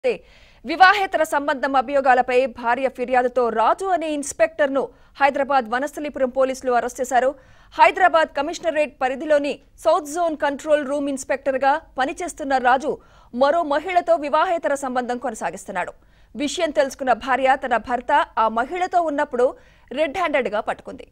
అయితే వివాహేతర సంబంధం అభియోగాలపై భార్య ఫిర్యాదుతో రాజు అనే ఇన్స్పెక్టర్ ను హైదరాబాద్ వనస్థలిపురం పోలీసులు అరెస్ట్ చేశారు హైదరాబాద్ కమిషనరేట్ పరిధిలోని south zone control room inspector గా పనిచేస్తున్న రాజు మరో మహిళతో వివాహేతర సంబంధం కొనసాగిస్తున్నాడు విషయం తెలుసుకున్న భార్య తన భర్త ఆ మహిళతో ఉన్నప్పుడు రెడ్ హ్యాండెడ్ గా పట్టుకుంది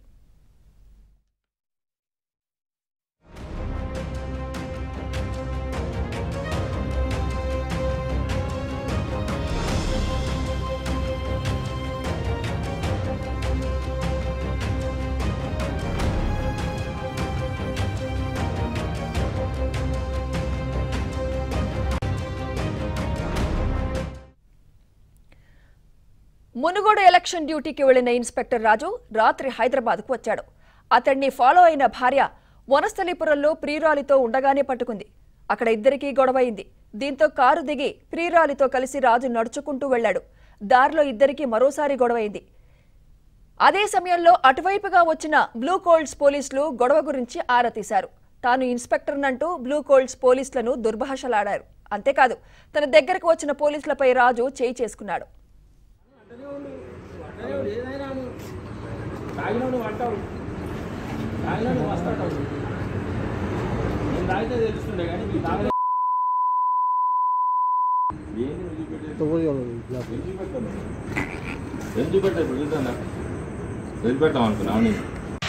మునుగోడు ఎలక్షన్ డ్యూటీకి వెళ్లిన ఇన్స్పెక్టర్ రాజు రాత్రి హైదరాబాద్కు వచ్చాడు అతన్ని ఫాలో అయిన భార్య వనస్థలిపురంలో ప్రియురాలితో ఉండగానే పట్టుకుంది అక్కడ ఇద్దరికీ గొడవైంది దీంతో కారు దిగి ప్రియురాలితో కలిసి రాజు నడుచుకుంటూ వెళ్లాడు దారిలో ఇద్దరికీ మరోసారి గొడవైంది అదే సమయంలో అటువైపుగా వచ్చిన బ్లూ కోల్డ్స్ పోలీసులు గొడవ గురించి ఆరా తీశారు తాను ఇన్స్పెక్టర్నంటూ బ్లూ కోల్డ్స్ పోలీసులను దుర్భాషలాడారు అంతేకాదు తన దగ్గరకు వచ్చిన పోలీసులపై రాజు చేయి చేసుకున్నాడు తాగినా నువ్వు అంటావు తాగినా నువ్వు వస్తావు నేను తాగితే తెలుస్తుండే కానీ మీకు తాగలే ఏంది నువ్వు చూపెట్టేది? ఏం చూపెడతావు నువ్వు? ఏం చూపెట్టా ఇప్పుడు చూద్దాం వదిలిపెట్టాం అనుకున్నావు నేను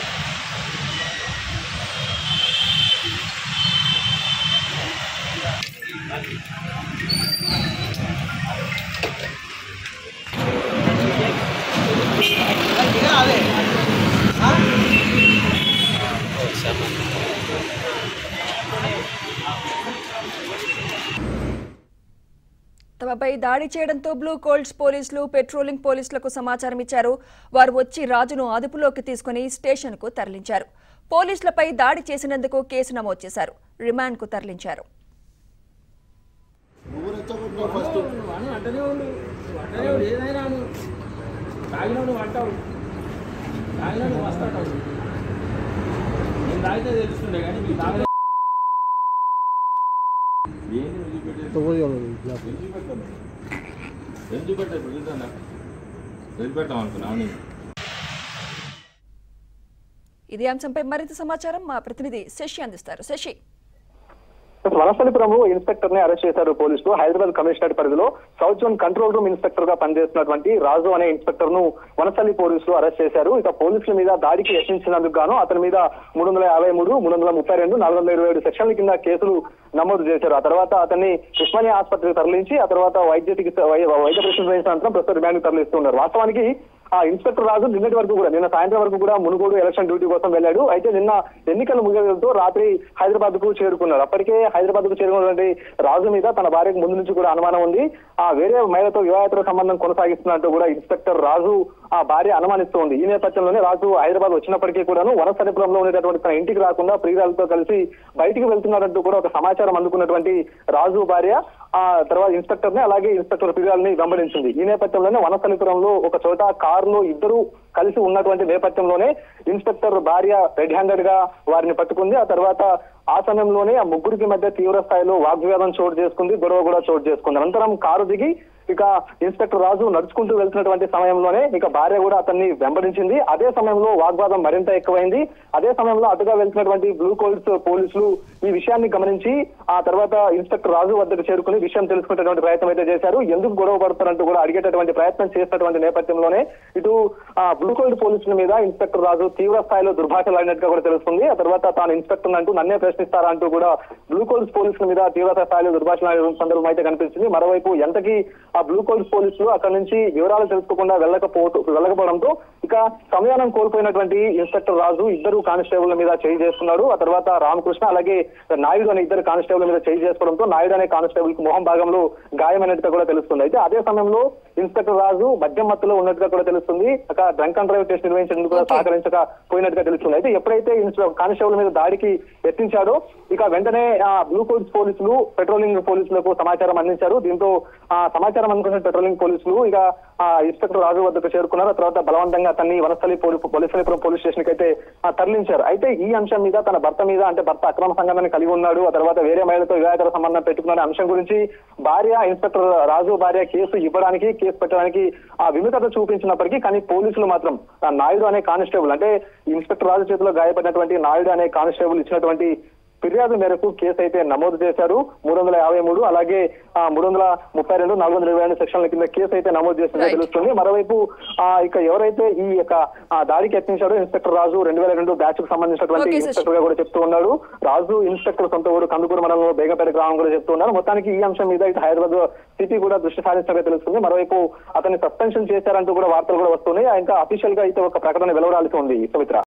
తమపై దాడి చేయడంతో బ్లూ కోల్డ్స్ పోలీసులు పెట్రోలింగ్ పోలీసులకు సమాచారం ఇచ్చారు వారు వచ్చి రాజును అదుపులోకి తీసుకుని స్టేషన్కు తరలించారు పోలీసులపై దాడి చేసినందుకు కేసు నమోదు చేశారు రిమాండ్కు తరలించారు నువ్వు అను అంటనే ఉండు నువ్వు అంటనే ఉండు ఏదైనా అను తాగినా నువ్వు అంటావు తాగినా నువ్వు వస్తావు నేను తాగితే తెలుస్తుండే కానీ మీకు తాగలే ఏంది నువ్వు చూపెట్టేది? ఏం చూపెడతావు నువ్వు? ఏం చూపెట్టా ఇప్పుడు చూద్దాం వదిలిపెట్టాం అనుకున్నావు నేను ఇదే అంశంపై మరింత సమాచారం మా ప్రతినిధి శశి అందిస్తారు శశి వనస్థలిపురంలో ఇన్స్పెక్టర్ ని అరెస్ట్ చేశారు పోలీసులు హైదరాబాద్ కమిషనరేట్ పరిధిలో south zone control room inspector గా పనిచేస్తున్నటువంటి రాజు అనే ఇన్స్పెక్టర్ ను వనస్థలి పోలీసులు అరెస్ట్ చేశారు ఇక పోలీసుల మీద దాడికి యత్నించినందుకు గాను అతని మీద మూడు వందల యాభై మూడు మూడు వందల ముప్పై రెండు నాలుగు వందల ఇరవై ఏడు సెక్షన్ల కింద కేసులు నమోదు చేశారు ఆ తర్వాత అతన్ని ఉస్మానియా ఆసుపత్రికి తరలించి ఆ తర్వాత వైద్య చికిత్స వై- వైద్య పరీక్షలు చేసిన అనంతరం ప్రస్తుతం రిమాండ్ తరలిస్తున్నారు వాస్తవానికి ఆ ఇన్స్పెక్టర్ రాజు నిన్నటి వరకు కూడా నిన్న సాయంత్రం వరకు కూడా మునుగోడు ఎలక్షన్ డ్యూటీ కోసం వెళ్ళాడు అయితే నిన్న ఎన్నికలు ముగియడంతో రాత్రి హైదరాబాద్ కు చేరుకున్నారు అప్పటికే హైదరాబాద్ కు చేరుకున్నటువంటి రాజు మీద తన భార్యకు ముందు నుంచి కూడా అనుమానం ఉంది ఆ వేరే మహిళతో వివాహేతర సంబంధం కొనసాగిస్తున్నట్టు కూడా ఇన్స్పెక్టర్ రాజు ఆ భార్య అనుమానిస్తూ ఉంది ఈ నేపథ్యంలోనే రాజు హైదరాబాద్ వచ్చినప్పటికీ కూడాను వనస్థలిపురంలో ఉండేటటువంటి తన ఇంటికి రాకుండా ప్రియురాలతో కలిసి బయటికి వెళ్తున్నారంటూ కూడా ఒక సమాచారం అందుకున్నటువంటి రాజు భార్య ఆ తర్వాత ఇన్స్పెక్టర్ ని అలాగే ఇన్స్పెక్టర్ ప్రియురాలని వెంబడించింది ఈ నేపథ్యంలోనే వనస్థలిపురంలో ఒక చోట కారులో ఇద్దరు కలిసి ఉన్నటువంటి నేపథ్యంలోనే ఇన్స్పెక్టర్ భార్య రెడ్ హ్యాండెడ్ గా వారిని పట్టుకుంది ఆ తర్వాత ఆ సమయంలోనే ఆ ముగ్గురికి మధ్య తీవ్ర స్థాయిలో వాగ్వివాదం చోటు చేసుకుంది గొడవ కూడా చోటు చేసుకుంది అనంతరం కారు దిగి ఇక ఇన్స్పెక్టర్ రాజు నడుచుకుంటూ వెళ్తున్నటువంటి సమయంలోనే ఇక భార్య కూడా అతన్ని వెంబడించింది అదే సమయంలో వాగ్వాదం మరింత ఎక్కువైంది అదే సమయంలో అటుగా వెళ్తున్నటువంటి బ్లూ కోల్డ్స్ పోలీసులు ఈ విషయాన్ని గమనించి ఆ తర్వాత ఇన్స్పెక్టర్ రాజు వద్దకు చేరుకుని విషయం తెలుసుకునేటువంటి ప్రయత్నం అయితే చేశారు ఎందుకు గొడవ పడుతారంటూ కూడా అడిగేటటువంటి ప్రయత్నం చేసినటువంటి నేపథ్యంలోనే ఇటు ఆ బ్లూ కోల్డ్ పోలీసుల మీద ఇన్స్పెక్టర్ రాజు తీవ్ర స్థాయిలో దుర్భాషలాడినట్టుగా కూడా తెలుస్తుంది ఆ తర్వాత తాను ఇన్స్పెక్టర్ అంటూ నన్నే ప్రశ్నిస్తారా అంటూ కూడా బ్లూ కోల్డ్స్ పోలీసుల మీద తీవ్ర స్థాయిలో దుర్భాషలాడిన సందర్భం అయితే కనిపించింది మరోవైపు ఎంతకీ ఆ బ్లూ కోల్డ్స్ పోలీసులు అక్కడ నుంచి వివరాలు తెలుసుకోకుండా వెళ్ళకపోతూ వెళ్ళకపోవడంతో ఇక సంయానం కోల్పోయినటువంటి ఇన్స్పెక్టర్ రాజు ఇద్దరు కానిస్టేబుల్ మీద చేయి చేసుకున్నాడు ఆ తర్వాత రామకృష్ణ అలాగే నాయుడు అనే ఇద్దరు కానిస్టేబుల్ మీద చేయి చేసుకోవడంతో నాయుడు అనే కానిస్టేబుల్ కు మొహం భాగంలో గాయమైనట్టుగా కూడా తెలుస్తుంది అయితే అదే సమయంలో ఇన్స్పెక్టర్ రాజు మద్యం మత్తులో ఉన్నట్టుగా కూడా తెలుస్తుంది అక్కడ డ్రంక్ అండ్ డ్రైవ్ టెస్ట్ నిర్వహించేందుకు కూడా Okay. సహకరించక పోయినట్టుగా తెలుస్తుంది అయితే ఎప్పుడైతే ఇన్స్పె- కానిస్టేబుల్ మీద దాడికి యత్నించాడో ఇక వెంటనే ఆ బ్లూ కోడ్స్ పోలీసులు పెట్రోలింగ్ పోలీసులకు సమాచారం అందించారు దీంతో ఆ సమాచారం సమాచారం అందుకున్న పెట్రోలింగ్ పోలీసులు ఇక ఆ ఇన్స్పెక్టర్ రాజు వద్దకు చేరుకున్నారు ఆ తర్వాత బలవంతంగా అతన్ని వనస్థలి పోలీసులపురం పోలీస్ స్టేషన్ కి అయితే ఆ, తరలించారు అయితే ఈ అంశం మీద తన భర్త మీద అంటే భర్త అక్రమ సంబంధాన్ని కలిగి ఉన్నాడు ఆ తర్వాత వేరే మహిళతో వివాహేతర సంబంధం పెట్టుకున్న అంశం గురించి భార్య ఇన్స్పెక్టర్ రాజు భార్య కేసు ఇవ్వడానికి కేసు పెట్టడానికి ఆ విముఖత చూపించినప్పటికీ కానీ పోలీసులు మాత్రం ఆ నాయుడు అనే కానిస్టేబుల్ అంటే ఇన్స్పెక్టర్ రాజు చేతిలో గాయపడినటువంటి నాయుడు అనే కానిస్టేబుల్ ఇచ్చినటువంటి ఫిర్యాదు మేరకు కేసు అయితే నమోదు చేశారు మూడు వందల యాభై మూడు అలాగే ఆ, మూడు వందల ముప్పై రెండు నాలుగు వందల ఇరవై రెండు సెక్షన్ల కింద కేసు అయితే నమోదు చేసిందో Right. తెలుస్తుంది మరోవైపు ఆ, ఇక ఎవరైతే ఈ యొక్క ఆ, దాడికి యత్నించాడో ఇన్స్పెక్టర్ రాజు రెండు వేల రెండు బ్యాచ్ కు సంబంధించినటువంటి Okay, శశి. ఇన్స్పెక్టర్ గా కూడా చెప్తూ ఉన్నాడు రాజు ఇన్స్పెక్టర్ సొంత ఊరు కందుకూరు మండలంలో బేగంపేట గ్రామం కూడా చెప్తూ ఉన్నారు మొత్తానికి ఈ అంశం మీద ఇటు హైదరాబాద్ సిపి కూడా దృష్టి సారించినట్టు తెలుస్తుంది మరోవైపు అతన్ని సస్పెన్షన్ చేశారంటూ కూడా వార్తలు కూడా వస్తున్నాయి ఇంకా అఫీషియల్ గా అయితే ఒక ప్రకటన వెలువడాల్సి ఉంది సుమిత్ర